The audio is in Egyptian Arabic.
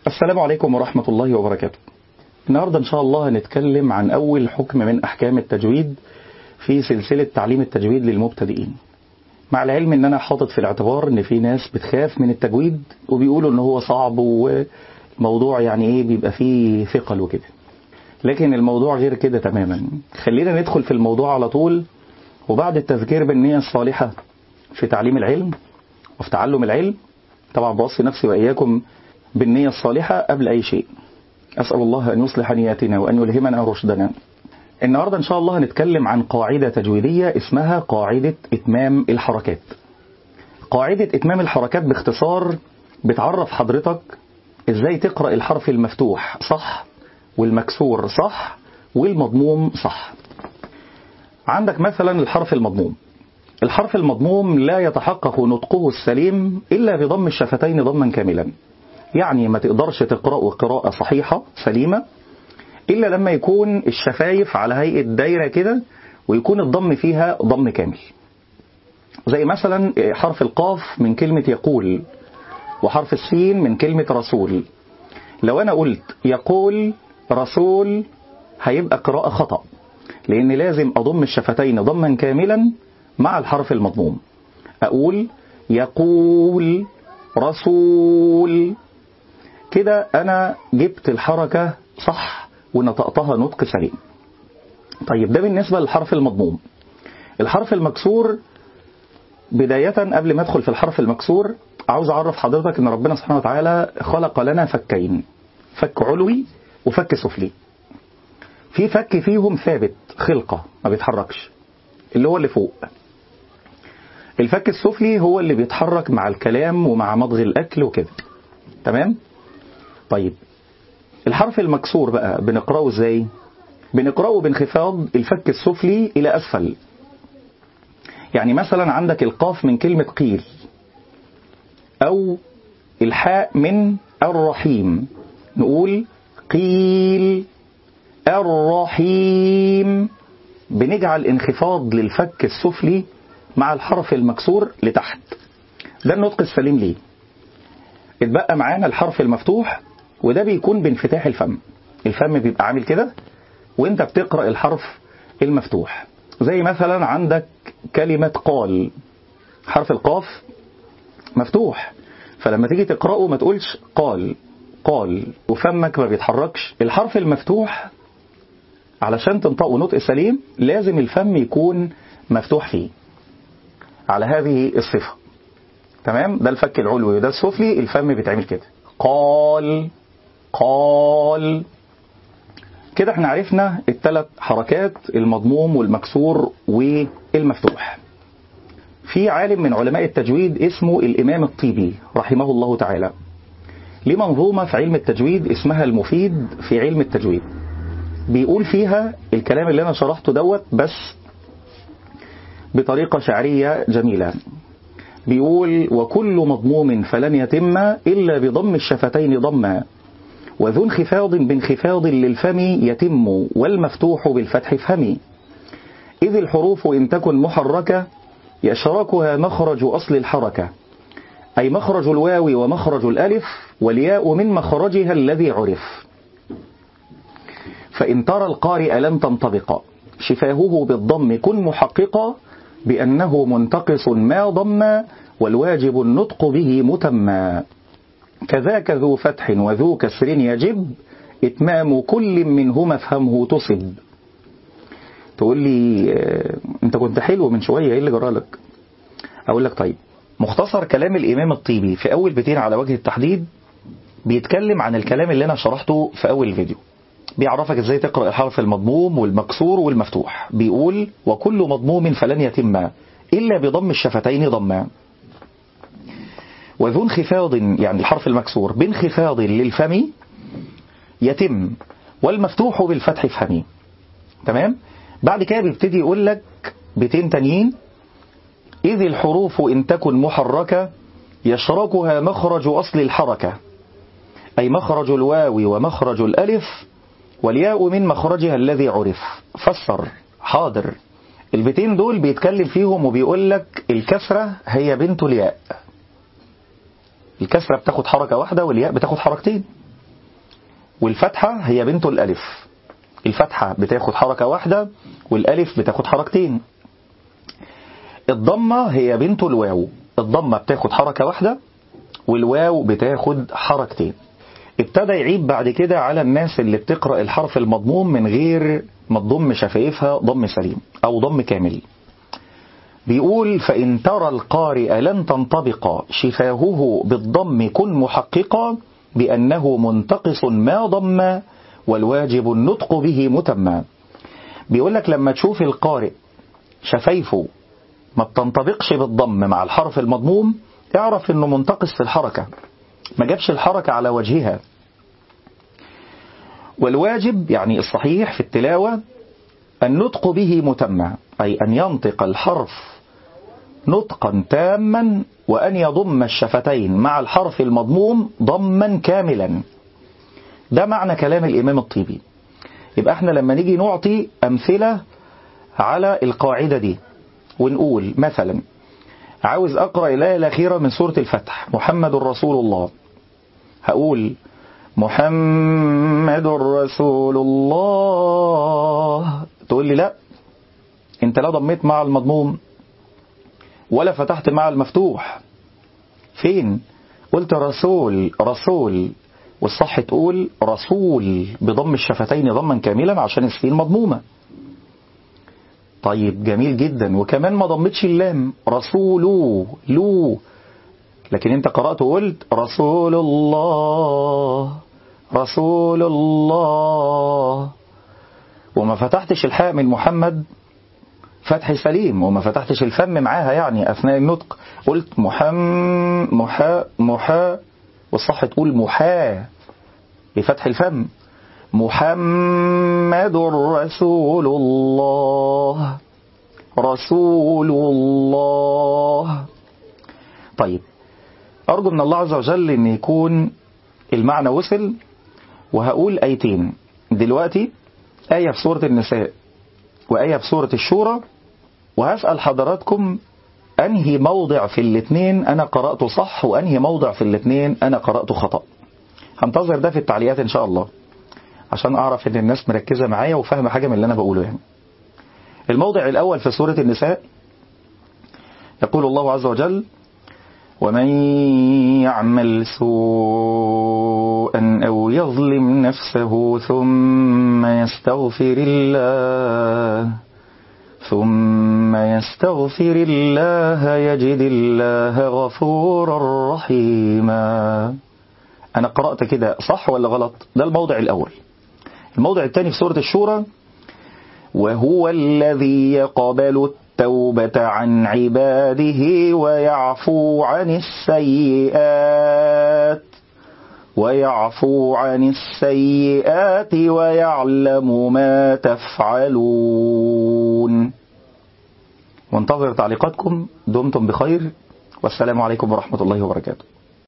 السلام عليكم ورحمة الله وبركاته النهاردة إن شاء الله هنتكلم عن أول حكم من أحكام التجويد في سلسلة تعليم التجويد للمبتدئين مع العلم ان انا حاطط في الاعتبار ان في ناس بتخاف من التجويد وبيقولوا ان هو صعب وموضوع يعني ايه بيبقى فيه ثقل وكده لكن الموضوع غير كده تماما خلينا ندخل في الموضوع على طول وبعد التذكير بالنية الصالحة في تعليم العلم وفي تعلم العلم طبعا بوصي نفسي وإياكم بالنية الصالحة قبل أي شيء أسأل الله أن يصلح نياتنا وأن يلهمنا رشدنا النهاردة إن شاء الله هنتكلم عن قاعدة تجويدية اسمها قاعدة إتمام الحركات قاعدة إتمام الحركات باختصار بتعرف حضرتك إزاي تقرأ الحرف المفتوح صح والمكسور صح والمضموم صح عندك مثلا الحرف المضموم الحرف المضموم لا يتحقق نطقه السليم إلا بضم الشفتين ضما كاملا يعني ما تقدرش تقرأه قراءة صحيحة سليمة إلا لما يكون الشفايف على هيئة دايرة كده ويكون الضم فيها ضم كامل زي مثلا حرف القاف من كلمة يقول وحرف السين من كلمة رسول لو أنا قلت يقول رسول هيبقى قراءة خطأ لأن لازم أضم الشفتين ضما كاملا مع الحرف المضموم أقول يقول رسول كده أنا جبت الحركة صح ونطقتها نطق سليم طيب ده بالنسبة للحرف المضموم الحرف المكسور بداية قبل ما ادخل في الحرف المكسور عاوز اعرف حضرتك ان ربنا سبحانه وتعالى خلق لنا فكين فك علوي وفك سفلي في فك فيهم ثابت خلقة ما بيتحركش اللي هو اللي فوق الفك السفلي هو اللي بيتحرك مع الكلام ومع مضغ الأكل وكده تمام طيب الحرف المكسور بقى بنقرأه ازاي بنقرأه بانخفاض الفك السفلي إلى أسفل يعني مثلا عندك القاف من كلمة قيل أو الحاء من الرحيم نقول قيل الرحيم بنجعل انخفاض للفك السفلي مع الحرف المكسور لتحت ده النطق السليم ليه اتبقى معانا الحرف المفتوح وده بيكون بانفتاح الفم الفم بيبقى عامل كده وانت بتقرأ الحرف المفتوح زي مثلا عندك كلمة قال حرف القاف مفتوح فلما تيجي تقرأه ما تقولش قال قال وفمك ما بيتحركش الحرف المفتوح علشان تنطقه نطق سليم لازم الفم يكون مفتوح فيه على هذه الصفة تمام ده الفك العلوي وده السفلي الفم بيتعمل كده قال قال كده احنا عرفنا الثلاث حركات المضموم والمكسور والمفتوح في عالم من علماء التجويد اسمه الإمام الطيبي رحمه الله تعالى ليه منظومة في علم التجويد اسمها المفيد في علم التجويد بيقول فيها الكلام اللي أنا شرحته دوت بس بطريقة شعرية جميلة بيقول وكل مضموم فلن يتم إلا بضم الشفتين ضما وذو انخفاض بانخفاض للفم يتم والمفتوح بالفتح فهمي إذ الحروف إن تكن محركة يشركها مخرج أصل الحركة أي مخرج الواو ومخرج الألف والياء من مخرجها الذي عرف فإن ترى القارئ لن تنطبق شفاهه بالضم كن محققا بأنه منتقص ما ضم والواجب النطق به متما كذاك ذو فتح وذو كسر يجب إتمام كل منهما افهمه تصب تقول لي اه انت كنت حلو من شوية ايه اللي جرالك اقول لك طيب مختصر كلام الامام الطيبي في اول بيتين على وجه التحديد بيتكلم عن الكلام اللي انا شرحته في اول الفيديو بيعرفك ازاي تقرأ الحرف المضموم والمكسور والمفتوح بيقول وكل مضموم فلن يتم إلا بضم الشفتين ضما وذو انخفاض يعني الحرف المكسور بانخفاض للفم يتم والمفتوح بالفتح فهمي تمام بعد كده بيبتدي يقول لك بيتين تانيين إذ الحروف إن تكن محركة يشركها مخرج أصل الحركة أي مخرج الواو ومخرج الألف والياء من مخرجها الذي عرف فسر حاضر البيتين دول بيتكلم فيهم وبيقول لك الكسرة هي بنت الياء الكسرة بتاخد حركة واحدة والياء بتاخد حركتين والفتحة هي بنت الألف الفتحة بتاخد حركة واحدة والألف بتاخد حركتين الضمة هي بنت الواو الضمة بتاخد حركة واحدة والواو بتاخد حركتين ابتدى يعيب بعد كده على الناس اللي بتقرأ الحرف المضموم من غير ما تضم شفايفها ضم سليم أو ضم كامل بيقول فإن ترى القارئ لن تنطبق شفاهه بالضم كن محققا بأنه منتقص ما ضم والواجب النطق به متمى بيقول لك لما تشوف القارئ شفايفه ما بتنطبقش بالضم مع الحرف المضموم اعرف انه منتقص في الحركة ما جابش الحركة على وجهها والواجب يعني الصحيح في التلاوة النطق به متمى أي أن ينطق الحرف نطقا تاما وأن يضم الشفتين مع الحرف المضموم ضما كاملا ده معنى كلام الإمام الطيبي يبقى احنا لما نيجي نعطي أمثلة على القاعدة دي ونقول مثلا عاوز أقرأ الآية الأخيرة من سورة الفتح محمد رسول الله هقول محمد رسول الله تقول لي لا انت لا ضميت مع المضموم ولا فتحت مع المفتوح فين قلت رسول رسول والصح تقول رسول بضم الشفتين ضما كاملا عشان السين مضمومة طيب جميل جدا وكمان ما ضمتش اللام رسول لو لكن انت قرأت وقلت رسول الله رسول الله وما فتحتش الحاء من محمد فتح سليم وما فتحتش الفم معاها يعني أثناء النطق قلت محم محا محا والصح تقول محا بفتح الفم محمد رسول الله رسول الله طيب أرجو من الله عز وجل أن يكون المعنى وصل وهقول آيتين دلوقتي آية في سورة النساء وآية في سورة الشورى وهسأل حضراتكم أنهي موضع في الاثنين أنا قرأته صح وأنهي موضع في الاثنين أنا قرأته خطأ هنتظر ده في التعليقات إن شاء الله عشان أعرف إن الناس مركزة معايا وفاهمة حاجة من اللي أنا بقوله يعني الموضع الأول في سورة النساء يقول الله عز وجل ومن يعمل سوءا أو يظلم نفسه ثم يستغفر الله ثم يستغفر الله يجد الله غفورا رحيما أنا قرأت كده صح ولا غلط ده الموضع الأول الموضع الثاني في سورة الشورى وهو الذي يقبل التوبة عن عباده ويعفو عن السيئات ويعفو عن السيئات ويعلم ما تفعلون وانتظر تعليقاتكم دمتم بخير والسلام عليكم ورحمة الله وبركاته